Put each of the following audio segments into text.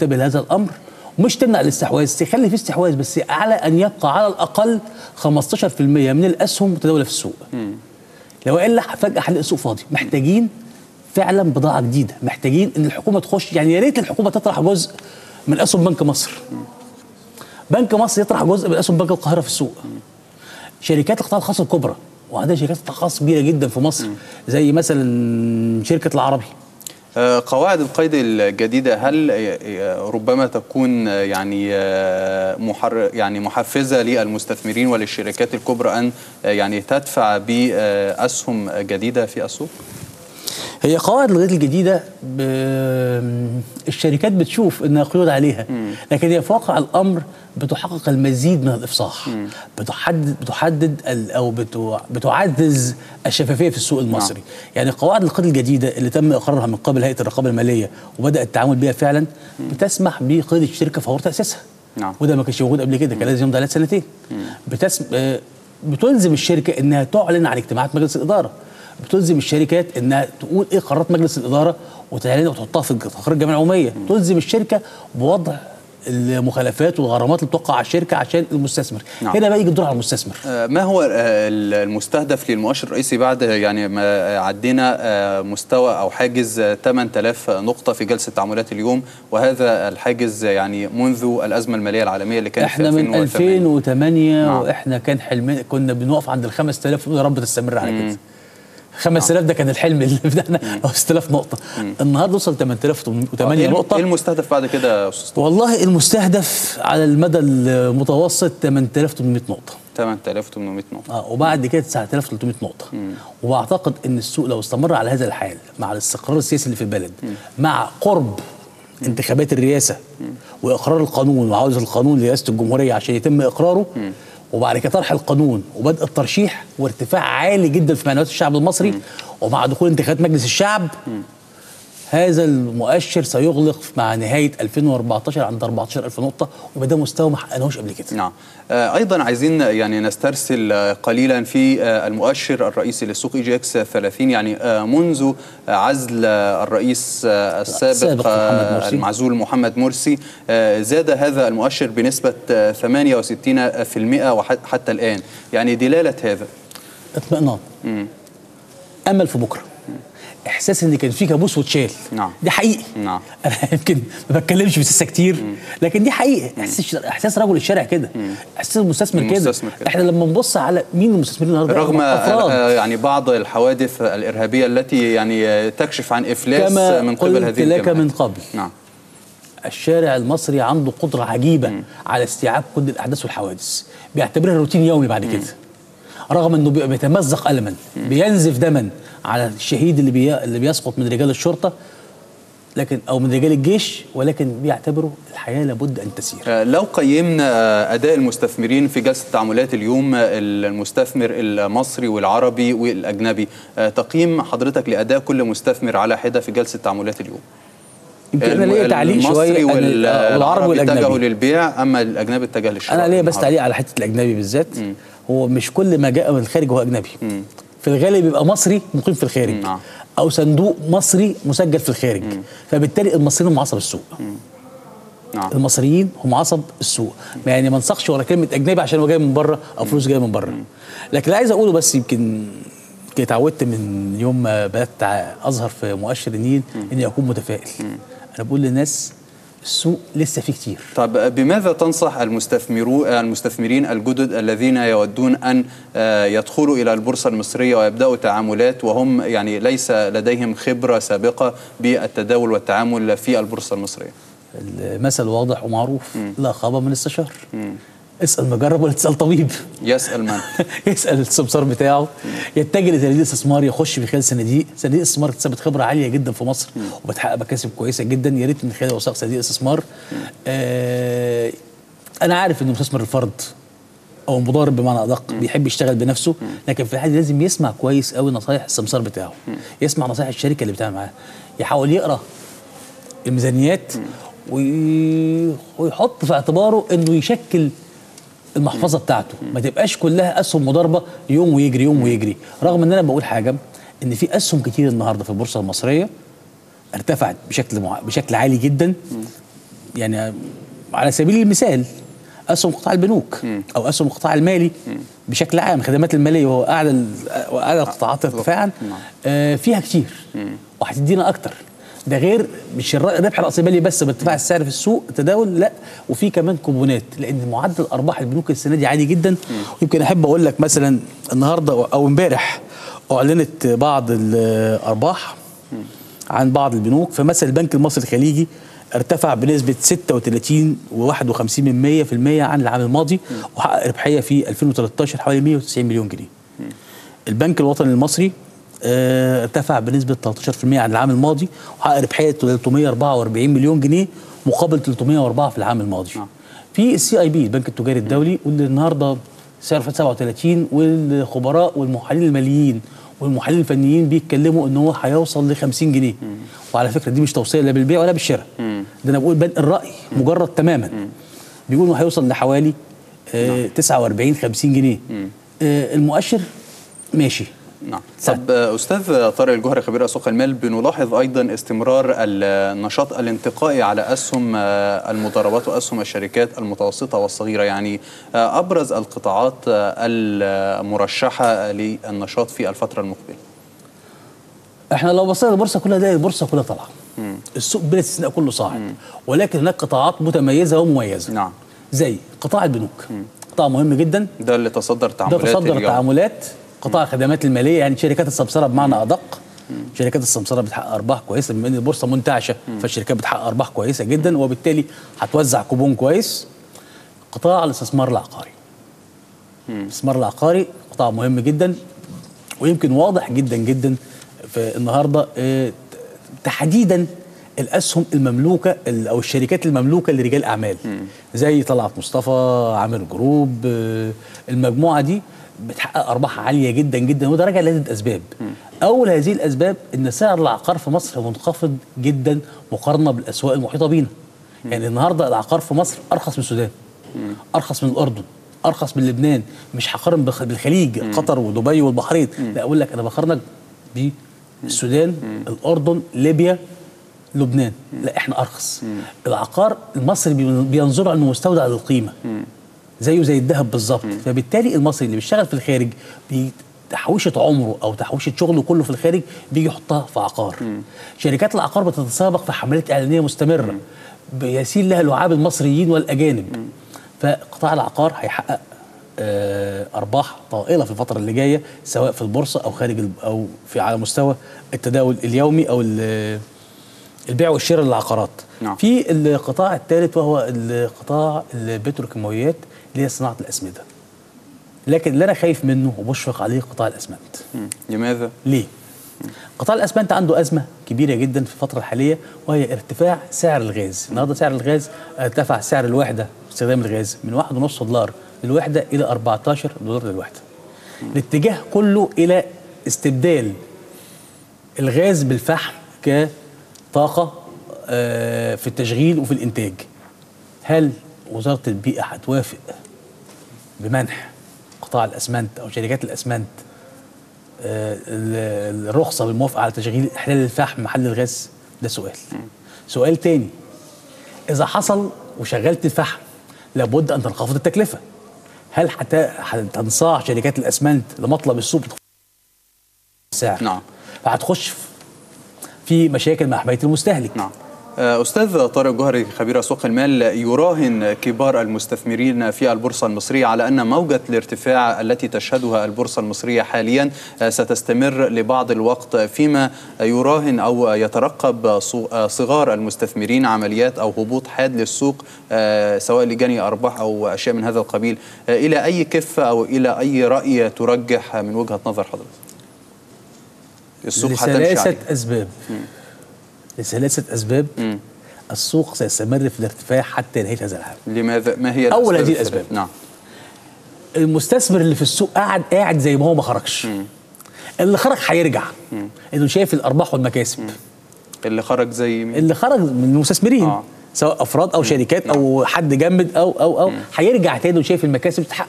تنتبه لهذا الامر ومش تمنع الاستحواذ تخلي في استحواذ بس على ان يبقى على الاقل 15% من الاسهم متداوله في السوق لو الا فجاه هنلاقي السوق فاضي محتاجين فعلا بضاعه جديده محتاجين ان الحكومه تخش يعني يا ريت الحكومه تطرح جزء من اسهم بنك مصر بنك مصر يطرح جزء من اسهم بنك القاهره في السوق شركات القطاع الخاص الكبرى وعندها شركات قطاع خاص كبيره جدا في مصر زي مثلا شركه العربي آه، قواعد القيد الجديدة هل آه، ربما تكون آه، يعني آه، محر يعني محفزة للمستثمرين وللشركات الكبرى أن آه، يعني تدفع بأسهم جديدة في السوق؟ هي قواعد الغير الجديده ب... الشركات بتشوف انها قيود عليها لكن هي في واقع الامر بتحقق المزيد من الافصاح بتحدد بتحدد ال... او بتو... بتعزز الشفافيه في السوق المصري يعني قواعد القيد الجديده اللي تم اقرارها من قبل هيئه الرقابه الماليه وبدا التعامل بها فعلا بتسمح بقيد الشركه فور تاسيسها نعم. وده ما كانش موجود قبل كده كان لازم يمضي عليها سنتين بتسم... آه، بتلزم الشركه انها تعلن عن اجتماعات مجلس الاداره بتلزم الشركات انها تقول ايه قرارات مجلس الاداره وتعلنها وتحطها في تقرير الجمعيه العموميه تلزم الشركه بوضع المخالفات والغرامات اللي بتوقع على الشركه عشان المستثمر نعم. هنا بقى يجي الدور على المستثمر آه، ما هو آه، المستهدف للمؤشر الرئيسي بعد يعني ما عدينا آه، مستوى او حاجز آه، 8000 نقطة في جلسة تعاملات اليوم وهذا الحاجز يعني منذ الأزمة المالية العالمية اللي كانت احنا في من 2008 2008 نعم. واحنا كان حلمنا كنا بنقف عند ال 5000 ونقول يا رب تستمر على كده 5000 ده كان الحلم اللي بتاعنا او 6000 نقطه النهارده وصل 8008 ايه نقطه إيه المستهدف بعد كده يا استاذ طارق؟ والله المستهدف على المدى المتوسط 8800 نقطه 8800 نقطة اه وبعد كده 9300 نقطه واعتقد ان السوق لو استمر على هذا الحال مع الاستقرار السياسي اللي في البلد مع قرب انتخابات الرئاسه واقرار القانون وعاوز القانون لرئاسه الجمهوريه عشان يتم اقراره وبعد كده طرح القانون وبدء الترشيح وارتفاع عالي جدا في معنويات الشعب المصري ومع دخول انتخابات مجلس الشعب هذا المؤشر سيغلق مع نهايه 2014 عند 14000 نقطه ويبقى ده مستوى ما حققناهوش قبل كده نعم آه، ايضا عايزين يعني نسترسل آه، قليلا في آه، المؤشر الرئيسي للسوق اي جي اكس 30 يعني آه، منذ عزل آه، الرئيس آه، السابق السابق آه، محمد مرسي. المعزول محمد مرسي آه، زاد هذا المؤشر بنسبة آه، 68% وحت- حتى الآن يعني دلالة هذا اطمئنان امل في بكره احساس ان كان في كابوس واتشال نعم. دي حقيقي نعم. انا يمكن ما بتكلمش في سياسه كتير لكن دي حقيقه احساس احساس رجل الشارع كده احساس المستثمر كده المستثمر كده. احنا لما نبص على مين المستثمرين النهارده رغم افراد آه، يعني بعض الحوادث الإرهابية التي يعني آه، تكشف عن إفلاس كما من قبل قلت هذه لك الجماعات. من قبل نعم الشارع المصري عنده قدره عجيبه على استيعاب كل الاحداث والحوادث بيعتبرها روتين يومي بعد كده رغم انه بيبقى بيتمزق الما بينزف دما على الشهيد اللي بي... اللي بيسقط من رجال الشرطه لكن او من رجال الجيش ولكن بيعتبروا الحياه لابد ان تسير آه، لو قيمنا آه، أداء المستثمرين في جلسة التعاملات اليوم آه، المستثمر المصري والعربي والأجنبي آه، تقييم حضرتك لأداء كل مستثمر على حدة في جلسة التعاملات اليوم يمكن انا ليا تعليق المصري شويه أنا- وال- آه، والعربي اتجهوا والاجنبي للبيع أما الأجنبي اتجه للشراء انا ليا بس النهاردة. تعليق على حته الاجنبي بالذات هو مش كل ما جاء من الخارج هو اجنبي في الغالب يبقى مصري مقيم في الخارج نعم. او صندوق مصري مسجل في الخارج فبالتالي المصريين هم عصب السوق نعم المصريين هم عصب السوق يعني ما نسقش ورا كلمه اجنبي عشان هو جاي من بره او فلوس جايه من بره لكن اللي عايز اقوله بس يمكن يمكن اتعودت من يوم ما بدات اظهر في مؤشر النيل اني اكون متفائل انا بقول للناس السوق لسه فيه كتير طب بماذا تنصح المستثمرو المستثمرين الجدد الذين يودون ان آه، يدخلوا الى البورصه المصريه ويبداوا تعاملات وهم يعني ليس لديهم خبره سابقه بالتداول والتعامل في البورصه المصريه؟ المثل واضح ومعروف لا خاب من استشار اسال مجرب ولا تسال طبيب يسال من؟ يسال السمسار بتاعه يتجه لصناديق استثمار يخش في خلال صناديق صناديق الاستثمار اكتسبت خبره عاليه جدا في مصر وبتحقق مكاسب كويسه جدا يا ريت من خلال وثائق صناديق الاستثمار آه انا عارف ان مستثمر الفرد او المضارب بمعنى ادق بيحب يشتغل بنفسه لكن في الحاله دي لازم يسمع كويس قوي نصايح السمسار بتاعه يسمع نصايح الشركه اللي بتعمل معاه يحاول يقرا الميزانيات وي- ويحط في اعتباره انه يشكل المحفظه بتاعته ما تبقاش كلها اسهم مضاربه يوم ويجري يوم ويجري رغم ان انا بقول حاجه ان في اسهم كتير النهارده في البورصه المصريه ارتفعت بشكل مع... بشكل عالي جدا يعني على سبيل المثال اسهم قطاع البنوك او اسهم القطاع المالي بشكل عام الخدمات الماليه وهو اعلى ال- واعلى القطاعات ارتفاعا آه، فيها كتير وهتدينا اكتر ده غير مش الر- الربح الراسمالي بس بارتفاع السعر في السوق التداول لا وفي كمان كوبونات لان معدل ارباح البنوك السنه دي عالي جدا ويمكن احب اقول لك مثلا النهارده او امبارح اعلنت بعض الارباح عن بعض البنوك فمثلا البنك المصري الخليجي ارتفع بنسبة 36 و51 من 100% عن العام الماضي وحقق ربحية في 2013 حوالي 190 مليون جنيه. البنك الوطني المصري آه، ارتفع بنسبة 13% عن العام الماضي وحقق ربحية 344 مليون جنيه مقابل 304 في العام الماضي. في السي اي بي البنك التجاري الدولي واللي النهارده سعره فات 37 والخبراء والمحللين الماليين والمحللين الفنيين بيتكلموا ان هو هيوصل ل 50 جنيه وعلى فكره دي مش توصيه لا بالبيع ولا بالشراء ده انا بقول بدء الراي مجرد تماما بيقولوا هيوصل لحوالي آه 49 50 جنيه آه المؤشر ماشي نعم سهل. طب آه، استاذ طارق الجوهري خبير اسواق المال بنلاحظ ايضا استمرار النشاط الانتقائي على اسهم آه، المضاربات واسهم الشركات المتوسطه والصغيره يعني آه، ابرز القطاعات آه، المرشحه للنشاط في الفتره المقبله احنا لو بصينا للبورصه كلها نلاقي البورصه كلها طالعه السوق بلا استثناء كله صاعد ولكن هناك قطاعات متميزه ومميزه نعم زي قطاع البنوك قطاع مهم جدا ده اللي تصدر ده تعاملات تصدر اليوم. التعاملات قطاع الخدمات الماليه يعني شركات السمسره بمعنى ادق شركات السمسره بتحقق ارباح كويسه بما ان البورصه منتعشه فالشركات بتحقق ارباح كويسه جدا وبالتالي هتوزع كوبون كويس قطاع الاستثمار العقاري الاستثمار العقاري قطاع مهم جدا ويمكن واضح جدا جدا في النهارده آه، تحديدا الاسهم المملوكه ال- او الشركات المملوكه لرجال اعمال زي طلعت مصطفى عامر جروب آه، المجموعه دي بتحقق ارباح عاليه جدا جدا وده راجع لعده اسباب اول هذه الاسباب ان سعر العقار في مصر منخفض جدا مقارنه بالاسواق المحيطه بينا يعني النهارده العقار في مصر ارخص من السودان ارخص من الاردن ارخص من لبنان مش هقارن بخ- بالخليج قطر ودبي والبحرين لا اقول لك انا بقارنك بالسودان الاردن ليبيا لبنان لا احنا ارخص العقار المصري بي- بينظر انه مستودع للقيمه زيه زي الذهب بالظبط فبالتالي المصري اللي بيشتغل في الخارج بي تحويشة عمره او تحويشة شغله كله في الخارج بيجي يحطها في عقار شركات العقار بتتسابق في حملات اعلانيه مستمره بيسير لها لعاب المصريين والاجانب فقطاع العقار هيحقق آه، ارباح طائله في الفتره اللي جايه سواء في البورصه او خارج ال- او في على مستوى التداول اليومي او ال- البيع والشراء للعقارات نعم. في القطاع الثالث وهو القطاع البتروكيماويات اللي هي صناعه الاسمده لكن اللي انا خايف منه وبشفق عليه قطاع الاسمنت مم. لماذا؟ ليه؟ قطاع الاسمنت عنده ازمه كبيره جدا في الفتره الحاليه وهي ارتفاع سعر الغاز، النهارده سعر الغاز ارتفع سعر الوحده استخدام الغاز من 1.5 دولار للوحده الى 14 دولار للوحده. الاتجاه كله الى استبدال الغاز بالفحم كطاقه آه، في التشغيل وفي الانتاج. هل وزاره البيئه هتوافق بمنح قطاع الاسمنت او شركات الاسمنت آه، ال- الرخصه بالموافقه على تشغيل احلال الفحم محل الغاز ده سؤال سؤال تاني اذا حصل وشغلت الفحم لابد ان تنخفض التكلفه هل حتى هتنصاع شركات الاسمنت لمطلب السوق بتخفض السعر نعم. فهتخش في مشاكل مع حمايه المستهلك نعم آه، أستاذ طارق جوهري خبير أسواق المال يراهن كبار المستثمرين في البورصة المصرية على أن موجة الارتفاع التي تشهدها البورصة المصرية حاليا آه، ستستمر لبعض الوقت فيما يراهن أو يترقب صو- آه، صغار المستثمرين عمليات أو هبوط حاد للسوق آه، سواء لجني أرباح أو أشياء من هذا القبيل آه، إلى أي كفة أو إلى أي رأي ترجح من وجهة نظر حضرتك السوق هتمشي لثلاثه عليه اسباب لثلاثه اسباب مم. السوق سيستمر في الارتفاع حتى نهايه هذا العام لماذا ما هي أول هذه الثلاث؟ الأسباب. نعم المستثمر اللي في السوق قاعد قاعد زي ما هو ما خرجش اللي خرج هيرجع انه شايف الارباح والمكاسب اللي خرج زي مين؟ اللي خرج من المستثمرين آه. سواء افراد او شركات او حد جامد او او او هيرجع تاني وشايف المكاسب تتحقق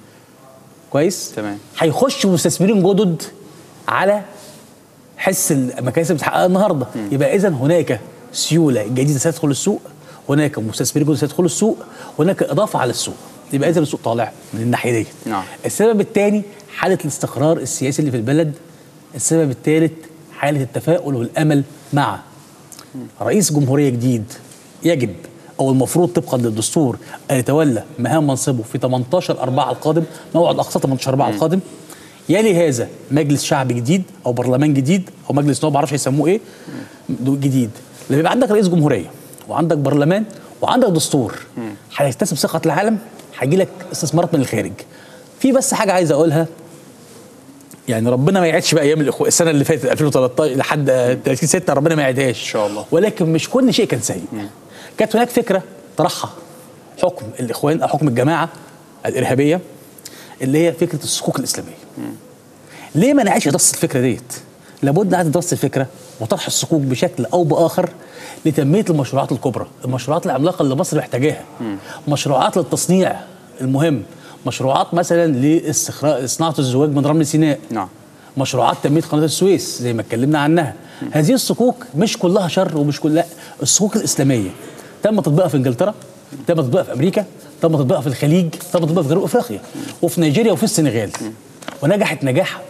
كويس تمام. هيخش مستثمرين جدد على حس المكاسب تتحقق النهارده يبقى اذا هناك سيوله جديده ستدخل السوق هناك مستثمرين جدد سيدخلوا السوق هناك اضافه على السوق يبقى اذا السوق طالع من الناحيه دي نعم. السبب الثاني حاله الاستقرار السياسي اللي في البلد السبب الثالث حاله التفاؤل والامل مع رئيس جمهوريه جديد يجب او المفروض طبقا للدستور ان يتولى مهام منصبه في 18 4 القادم موعد اقصى 18 4 القادم يلي هذا مجلس شعب جديد او برلمان جديد او مجلس نواب ما اعرفش يسموه ايه جديد لما يبقى عندك رئيس جمهوريه وعندك برلمان وعندك دستور هيكتسب ثقه العالم هيجي لك استثمارات من الخارج في بس حاجه عايز اقولها يعني ربنا ما يعيدش بقى ايام الإخوة السنه اللي فاتت 2013 لحد 30 6 ربنا ما يعيدهاش إن شاء الله. ولكن مش كل شيء كان سيء كانت هناك فكره طرحها حكم الاخوان او حكم الجماعه الارهابيه اللي هي فكره الصكوك الاسلاميه ليه ما نعيش دراسه الفكره ديت لابد نعيد دراسه الفكره وطرح الصكوك بشكل او باخر لتنميه المشروعات الكبرى المشروعات العملاقه اللي مصر محتاجاها مشروعات للتصنيع المهم مشروعات مثلا لاستخراج صناعه الزواج من رمل سيناء نعم. مشروعات تنميه قناه السويس زي ما اتكلمنا عنها هذه الصكوك مش كلها شر ومش كلها الصكوك الاسلاميه تم تطبيقها في انجلترا تم تطبيقها في امريكا تم تطبيقها في الخليج تم تطبيقها في جنوب افريقيا وفي نيجيريا وفي السنغال ونجحت نجاح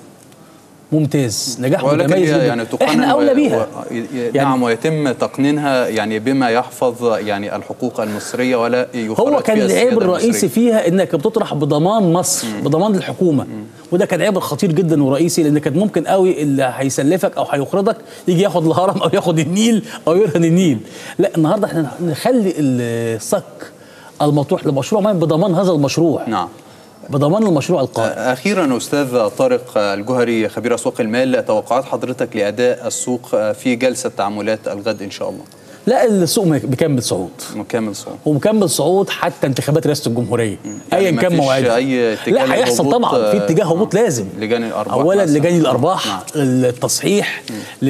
ممتاز نجاح ولكن متميز هي جدا يعني تقنن احنا اولى و- بيها و- ي- نعم ويتم تقنينها يعني بما يحفظ يعني الحقوق المصرية ولا يخرج هو كان فيها العيب السيادة الرئيسي المصرية. فيها انك بتطرح بضمان مصر بضمان الحكومه وده كان عيب خطير جدا ورئيسي لان كان ممكن قوي اللي هيسلفك او هيقرضك يجي ياخد الهرم او ياخد النيل او يرهن النيل لا النهارده احنا نخلي الصك المطروح لمشروع معين بضمان هذا المشروع نعم بضمان المشروع القائم أخيرا أستاذ طارق الجهري خبير أسواق المال توقعات حضرتك لأداء السوق في جلسة تعاملات الغد إن شاء الله لا السوق بيكمل صعود مكمل صعود ومكمل صعود حتى انتخابات رئاسه الجمهوريه يعني ايا كان مفيش موعدها أي اتجاه لا هيحصل للهبوط، طبعا في آه، اتجاه هبوط آه. لازم لجان الأرباح اولا مثلاً. لجان الارباح نعم. التصحيح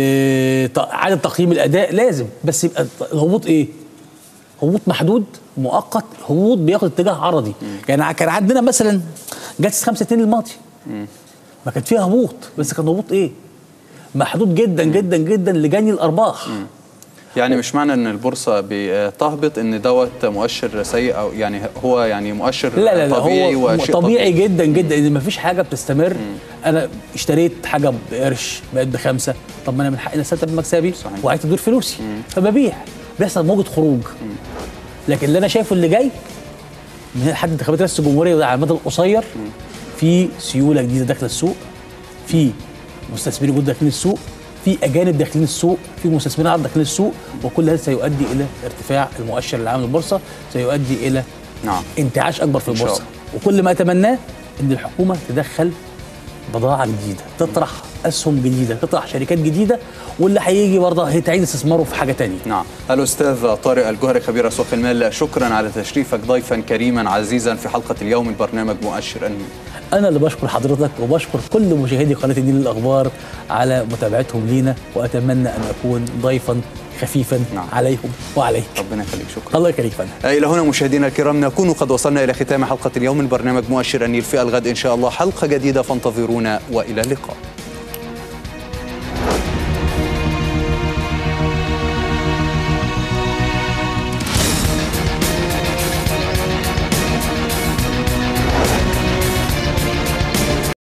لإعادة تقييم الاداء لازم بس يبقى الهبوط ايه؟ هبوط محدود مؤقت هبوط بياخد اتجاه عرضي يعني كان عندنا مثلا جلسه 5 2 الماضي ما كانت فيها هبوط بس كان هبوط ايه؟ محدود جدا جدا جدا لجان الارباح يعني مش معنى ان البورصه بتهبط ان دوت مؤشر سيء او يعني هو يعني مؤشر لا لا لا طبيعي هو وشيء طبيعي جدا جدا ان مفيش حاجه بتستمر انا اشتريت حاجه بقرش بقت بخمسه طب ما انا من حقي استفاد بمكسبي صحيح. وعايز تدور فلوسي فببيع بيحصل موجه خروج لكن اللي انا شايفه اللي جاي من لحد انتخابات رئاسه الجمهوريه وده على المدى القصير في سيوله جديده داخله السوق في مستثمرين جدد داخلين السوق في اجانب داخلين السوق في مستثمرين عرب داخلين السوق وكل هذا سيؤدي الى ارتفاع المؤشر العام للبورصه سيؤدي الى نعم. انتعاش اكبر في إن شاء البورصه الله. وكل ما اتمناه ان الحكومه تدخل بضاعه جديده تطرح اسهم جديده تطرح شركات جديده واللي هيجي برضه هتعيد استثماره في حاجه تانية نعم الأستاذ طارق الجهري خبير أسواق المال شكرا على تشريفك ضيفا كريما عزيزا في حلقة اليوم من برنامج مؤشر النيل انا اللي بشكر حضرتك وبشكر كل مشاهدي قناه النيل الاخبار على متابعتهم لينا واتمنى ان اكون ضيفا خفيفا نعم. عليهم وعليك ربنا يخليك شكرا الله يخليك فندم إلى هنا مشاهدينا الكرام نكون قد وصلنا إلى ختام حلقة اليوم من برنامج مؤشر النيل في الغد إن شاء الله حلقة جديدة فانتظرونا وإلى اللقاء